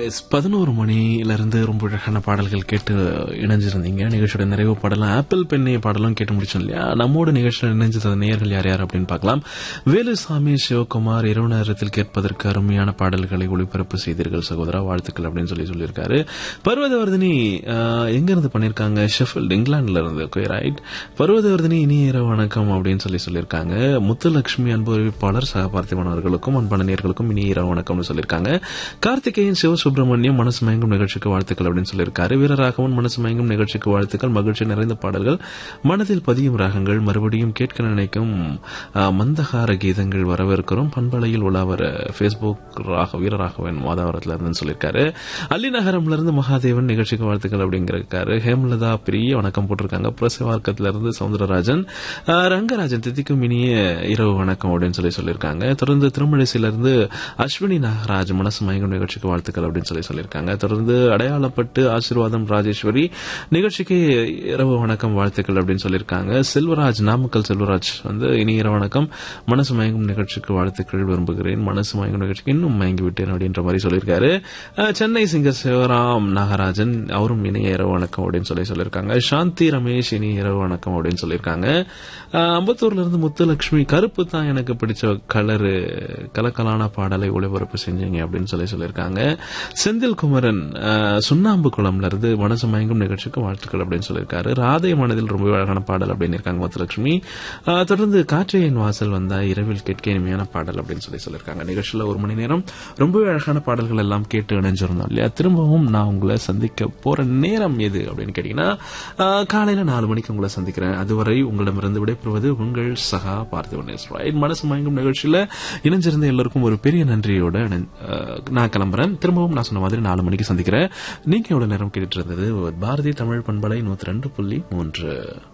S பதினோரு மணியிலிருந்து ரொம்ப அழகான பாடல்கள் கேட்டு இணைஞ்சிருந்தீங்க நிகழ்ச்சியோட நிறைவு பாடலாம் ஆப்பிள் பெண்ணை பாடலும் கேட்டு முடிச்சோம் இல்லையா நம்மோட நிகழ்ச்சியில் இணைஞ்சது நேயர்கள் யார் யார் அப்படின்னு பார்க்கலாம் வேலுசாமி சிவகுமார் இரவு நேரத்தில் கேட்பதற்கு அருமையான பாடல்களை ஒளிபரப்பு செய்தீர்கள் சகோதரா வாழ்த்துக்கள் அப்படின்னு சொல்லி சொல்லியிருக்காரு பர்வதவர்தினி ஆஹ், எங்க இருந்து பண்ணிருக்காங்க ஷெஃபில்ட் இங்கிலாந்துல இருந்து ஓகே ரைட் பர்வதவர்தினி இனி இரவு வணக்கம் அப்படின்னு சொல்லி சொல்லியிருக்காங்க முத்துலட்சுமி அன்பு அறிவிப்பாளர் சகபார்த்திபன் அவர்களுக்கும் அன்பான நேர்களுக்கும் இனி இரவு வணக்கம்னு சொல்லியிருக்காங்க கார்த்திகேயன் சிவசுப்பிரமணியம் மனசு மயங்கும் நிகழ்ச்சிக்கு வாழ்த்துக்கள் அப்படின்னு சொல்லியிருக்காரு வீரராகவன் மனசு மயங்கும் நிகழ்ச்சிக்கு வாழ்த்துக்கள் மகிழ்ச்சி நிறைந்த பாடல்கள் மனதில் பதியும் ராகங்கள் மறுபடியும் கேட்க நினைக்கும் ஆ, மந்தகார கீதங்கள் வரவிருக்கிறோம் பண்பலையில் உலாவர பேஸ்புக் ராக வீரராகவன் மாதாவரத்துல இருந்து சொல்லியிருக்காரு அல்லிநகரம்ல இருந்து மகாதேவன் நிகழ்ச்சிக்கு வாழ்த்துக்கள் அப்படிங்கிறாரு ஹேமலதா பெரிய வணக்கம் போட்டிருக்காங்க புரசவார்க்கத்துல இருந்து சவுந்தரராஜன் ஆ, ரங்கராஜன் திதிக்கும் இனிய இரவு வணக்கம் அப்படின்னு சொல்லி சொல்லியிருக்காங்க தொடர்ந்து திருமழிசையில இருந்து அஸ்வினி நாகராஜ் மனசு மயங்கும் நிகழ்ச்சிக்கு வாழ்த்துக்கள் அப்படின்னு சொல்லி சொல்லியிருக்காங்க தொடர்ந்து அடையாளப்பட்டு ஆசீர்வாதம் ராஜேஸ்வரி நிகழ்ச்சிக்கு இரவு வணக்கம் வாழ்த்துக்கள் அப்படின்னு சொல்லியிருக்காங்க செல்வராஜ் நாமக்கல் செல்வராஜ் வந்து இனி இரவு வணக்கம் மனசு மயங்கும் நிகழ்ச்சிக்கு வாழ்த்துக்கள் விரும்புகிறேன் மனசு மயங்கும் நிகழ்ச்சிக்கு இன்னும் மயங்கி விட்டேன் அப்படின்ற மாதிரி சொல்லியிருக்காரு அஹ், சென்னை சிங்கர் சிவராம் நாகராஜன் அவரும் இனிய இரவு வணக்கம் அப்படின்னு சொல்லி சொல்லியிருக்காங்க சாந்தி ரமேஷ் இனி இரவு வணக்கம் அப்படின்னு சொல்லியிருக்காங்க அஹ், அம்பத்தூர்ல இருந்து முத்துலட்சுமி கருப்பு தான் எனக்கு பிடிச்ச கலரு கலக்கலான பாடலை ஒளிபரப்பு செஞ்சீங்க அப்படின்னு சொல்லி சொல்லியிருக்காங்க செந்தில் குமரன் அஹ், சுண்ணாம்பு குளம்ல இருந்து மனசு மயங்கும் நிகழ்ச்சிக்கு வாழ்த்துக்கள் அப்படின்னு சொல்லியிருக்காரு ராதை மனதில் ரொம்ப அழகான பாடல் அப்படின்னு இருக்காங்க முத்துலட்சுமி அஹ், தொடர்ந்து காற்றையின் வாசல் வந்தா இரவில் கேட்க இனிமையான பாடல் அப்படின்னு சொல்லி சொல்லியிருக்காங்க நிகழ்ச்சியில ஒரு மணி நேரம் ரொம்பவே அழகான பாடல்கள் எல்லாம் கேட்டு இணைஞ்சிருந்தோம் இல்லையா திரும்பவும் நான் உங்களை சந்திக்க போற நேரம் எது அப்படின்னு கேட்டீங்கன்னா அஹ், காலையில நாலு மணிக்கு உங்களை சந்திக்கிறேன் அதுவரை உங்களிடமிருந்து விடைபெறுவது உங்கள் சகா பார்த்திவன் ரைட் மனசு மயங்கும் நிகழ்ச்சியில இணைஞ்சிருந்த எல்லோருக்கும் ஒரு பெரிய நன்றியோட இணை- அஹ், நான் கிளம்புறேன் திரும்பவும் நான் சொன்ன மாதிரி நாலு மணிக்கு சந்திக்கிறேன் நீங்க எவ்வளவு நேரம் கேட்டுட்டு இருந்தது பாரதி தமிழ் பண்பலை நூத்தி ரெண்டு புள்ளி மூன்று